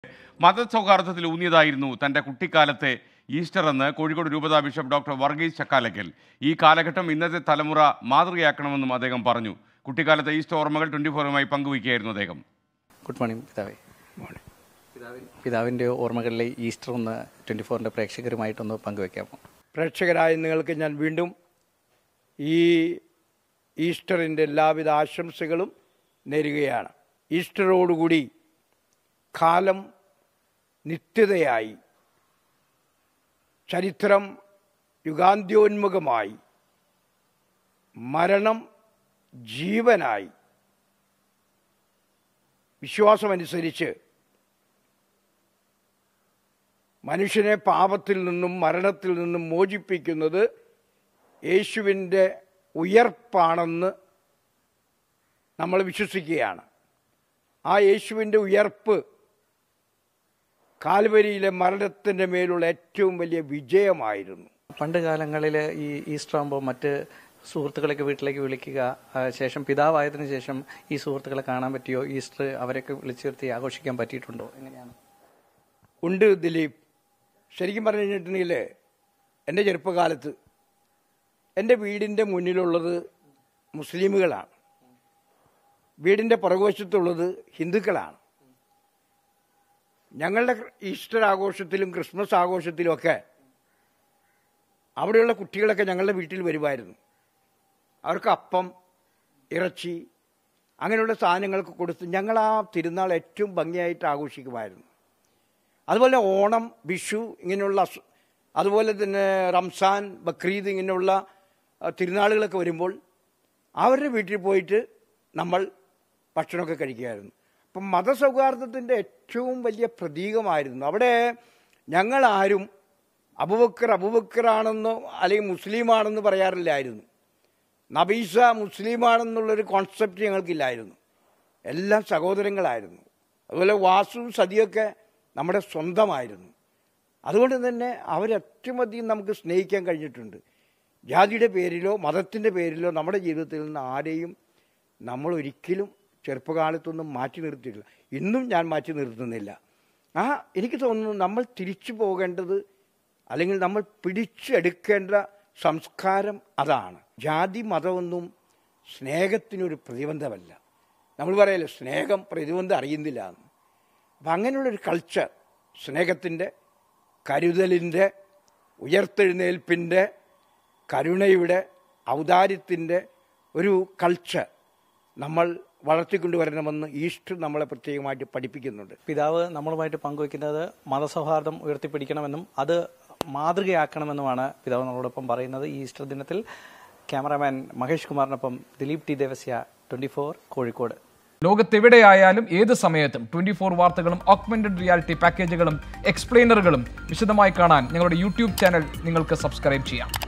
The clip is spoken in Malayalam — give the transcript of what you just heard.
മതസൗഹാർദ്ദത്തിൽ ഊന്നിയതായിരുന്നു തൻ്റെ കുട്ടിക്കാലത്തെ ഈസ്റ്റർ എന്ന് കോഴിക്കോട് രൂപതാ ബിഷപ്പ് ഡോക്ടർ വർഗീസ് ചക്കാലക്കൽ ഈ കാലഘട്ടം ഇന്നത്തെ തലമുറ മാതൃകയാക്കണമെന്നും അദ്ദേഹം പറഞ്ഞു കുട്ടിക്കാലത്തെ ഈസ്റ്റർ ഓർമ്മകൾ ട്വൻറ്റി ഫോറുമായി പങ്കുവയ്ക്കുകയായിരുന്നു അദ്ദേഹം ഗുഡ് മോർണിംഗ് പിതാവേ പിതാവിൻ പിതാവിൻ്റെ ഓർമ്മകളിലെ ഈസ്റ്റർ ഒന്ന് ട്വൻറ്റി ഫോറിൻ്റെ പ്രേക്ഷകരുമായിട്ടൊന്ന് പങ്കുവെക്കാമോ പ്രേക്ഷകരായ നിങ്ങൾക്ക് ഞാൻ വീണ്ടും ഈ ഈസ്റ്ററിൻ്റെ എല്ലാവിധ ആശംസകളും നേരുകയാണ് ഈസ്റ്ററോടുകൂടി കാലം നിത്യതയായി ചരിത്രം യുഗാന്ത്യോന്മുഖമായി മരണം ജീവനായി വിശ്വാസമനുസരിച്ച് മനുഷ്യനെ പാപത്തിൽ നിന്നും മരണത്തിൽ നിന്നും മോചിപ്പിക്കുന്നത് യേശുവിൻ്റെ ഉയർപ്പാണെന്ന് നമ്മൾ വിശ്വസിക്കുകയാണ് ആ യേശുവിൻ്റെ ഉയർപ്പ് കാൽവരിയിലെ മരണത്തിൻ്റെ മേലുള്ള ഏറ്റവും വലിയ വിജയമായിരുന്നു പണ്ട് കാലങ്ങളിൽ ഈ ഈസ്റ്റർ ആകുമ്പോൾ മറ്റ് സുഹൃത്തുക്കളൊക്കെ വീട്ടിലേക്ക് വിളിക്കുക ആ, ശേഷം പിതാവായതിനു ശേഷം ഈ സുഹൃത്തുക്കളെ കാണാൻ പറ്റിയോ ഈസ്റ്റർ അവരൊക്കെ വിളിച്ചു നിർത്തി ആഘോഷിക്കാൻ പറ്റിയിട്ടുണ്ടോ എങ്ങനെയാണ് ഉണ്ട് ദിലീപ് ശരിക്കും പറഞ്ഞു കഴിഞ്ഞിട്ടുണ്ടെങ്കിൽ എൻ്റെ ചെറുപ്പകാലത്ത് എൻ്റെ വീടിൻ്റെ മുന്നിലുള്ളത് മുസ്ലിമുകളാണ് വീടിൻ്റെ പുറകുവശത്തുള്ളത് ഹിന്ദുക്കളാണ് ഞങ്ങളുടെ ഈസ്റ്റർ ആഘോഷത്തിലും ക്രിസ്മസ് ആഘോഷത്തിലും ഒക്കെ അവിടെയുള്ള കുട്ടികളൊക്കെ ഞങ്ങളുടെ വീട്ടിൽ വരുമായിരുന്നു അവർക്ക് അപ്പം ഇറച്ചി അങ്ങനെയുള്ള സാധനങ്ങൾക്ക് കൊടുത്ത് ഞങ്ങൾ ആ തിരുനാൾ ഏറ്റവും ഭംഗിയായിട്ട് ആഘോഷിക്കുമായിരുന്നു അതുപോലെ ഓണം വിഷു ഇങ്ങനെയുള്ള അസു- അതുപോലെ തന്നെ റംസാൻ ബക്രീദ് ഇങ്ങനെയുള്ള ആ, തിരുനാളുകളൊക്കെ വരുമ്പോൾ അവരുടെ വീട്ടിൽ പോയിട്ട് നമ്മൾ ഭക്ഷണമൊക്കെ കഴിക്കുമായിരുന്നു അപ്പം മതസൗഹാർദ്ദത്തിൻ്റെ ഏറ്റവും വലിയ പ്രതീകമായിരുന്നു അവിടെ ഞങ്ങളാരും അബുബക്കർ അബുബക്കറാണെന്നോ അല്ലെങ്കിൽ മുസ്ലിമാണെന്ന് പറയാറില്ലായിരുന്നു നബീസ മുസ്ലിമാണെന്നുള്ളൊരു കോൺസെപ്റ്റ് ഞങ്ങൾക്കില്ലായിരുന്നു എല്ലാം സഹോദരങ്ങളായിരുന്നു അതുപോലെ വാസു സതിയൊക്കെ നമ്മുടെ സ്വന്തമായിരുന്നു അതുകൊണ്ട് തന്നെ അവരേറ്റവും അധികം നമുക്ക് സ്നേഹിക്കാൻ കഴിഞ്ഞിട്ടുണ്ട് ജാതിയുടെ പേരിലോ മതത്തിൻ്റെ പേരിലോ നമ്മുടെ ജീവിതത്തിൽ നിന്ന് ആരെയും നമ്മൾ ഒരിക്കലും ചെറുപ്പകാലത്തൊന്നും മാറ്റി നിർത്തിയിട്ടില്ല ഇന്നും ഞാൻ മാറ്റി നിർത്തുന്നില്ല ആ എനിക്ക് തോന്നുന്നു നമ്മൾ തിരിച്ചു പോകേണ്ടത് അല്ലെങ്കിൽ നമ്മൾ പിടിച്ചെടുക്കേണ്ട സംസ്കാരം അതാണ് ജാതി മതമൊന്നും സ്നേഹത്തിനൊരു പ്രതിബന്ധമല്ല നമ്മൾ പറയല്ലോ സ്നേഹം പ്രതിബന്ധം അറിയുന്നില്ല എന്ന് അപ്പം അങ്ങനെയുള്ളൊരു കൾച്ചർ സ്നേഹത്തിൻ്റെ കരുതലിൻ്റെ ഉയർത്തെഴുന്നേൽപ്പിൻ്റെ കരുണയുടെ ഔദാര്യത്തിൻ്റെ ഒരു കൾച്ചർ നമ്മൾ വളർത്തിക്കൊണ്ടുവരണമെന്ന് ഈസ്റ്റർ നമ്മളെ പ്രത്യേകമായിട്ട് പഠിപ്പിക്കുന്നുണ്ട് പിതാവ് നമ്മളുമായിട്ട് പങ്കുവെക്കുന്നത് മതസൗഹാർദ്ദം ഉയർത്തിപ്പിടിക്കണമെന്നും അത് മാതൃകയാക്കണമെന്നുമാണ് പിതാവ് നമ്മളോടൊപ്പം പറയുന്നത് ഈ ഈസ്റ്റർ ദിനത്തിൽ ക്യാമറാമാൻ മഹേഷ് കുമാറിനൊപ്പം Dileep T Devasya twenty four Kozhikode ലോകത്തെവിടെയായാലും ഏത് സമയത്തും ട്വന്റി ഫോർ വാർത്തകളും ഓഗ്മെന്റഡ് റിയാലിറ്റി പാക്കേജുകളും എക്സ്പ്ലെയിനറുകളും വിശദമായി കാണാൻ ഞങ്ങളുടെ യൂട്യൂബ് ചാനൽ നിങ്ങൾക്ക് സബ്സ്ക്രൈബ് ചെയ്യാം